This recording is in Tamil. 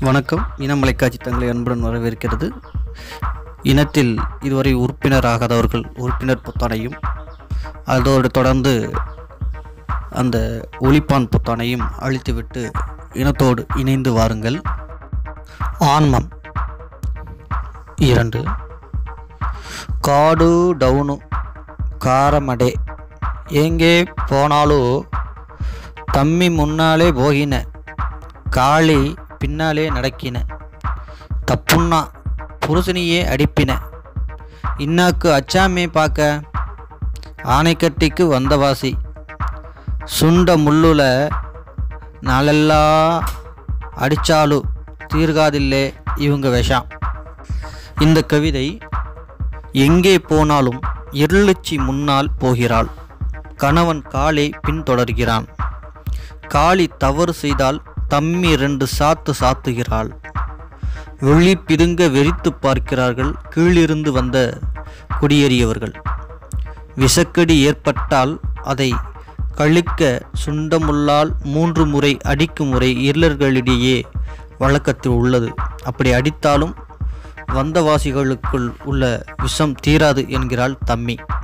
வணக்கம் இனமலைக்காட்சி தங்களை அன்புடன் வரவேற்கிறது இனத்தில் இதுவரை உறுப்பினராகாதவர்கள் உறுப்பினர் புத்தானையும் அதோடு தொடர்ந்து அந்த ஒலிப்பான் புத்தானையும் அழித்துவிட்டு இனத்தோடு இணைந்து வாருங்கள் ஆன்மம் இரண்டு காடு டவுனு காரமடே எங்கே போனாலும் தம்மி முன்னாலே போகின காளி பின்னாலே நடக்கின தப்புன்னா புருஷனையே அடிப்பின இன்னாக்கு அச்சாமே பார்க்க ஆனைக்கட்டிக்கு வந்தவாசி சுண்ட முள்ளுல நாளெல்லாம் அடிச்சாலு தீர்காதில்லே இவங்க விஷம் இந்த கவிதை எங்கே போனாலும் இருளச்சி முன்னால் போகிறாள் கணவன் காலை பின்தொடர்கிறான் காளி தவறு செய்தால் தம்மி ரெண்டு சாத்து சாத்துகிறாள் வெளி பிதுங்க வெறித்து பார்க்கிறார்கள் கீழிருந்து வந்த குடியேறியவர்கள் விசக்கடி ஏற்பட்டால் அதை கழிக்க சுண்டமுள்ளால் மூன்று முறை அடிக்கும் முறை இருளர்களிடையே வழக்கத்தில் உள்ளது அப்படி அடித்தாலும் வந்தவாசிகளுக்குள் உள்ள விஷம் தீராது என்கிறாள் தம்மி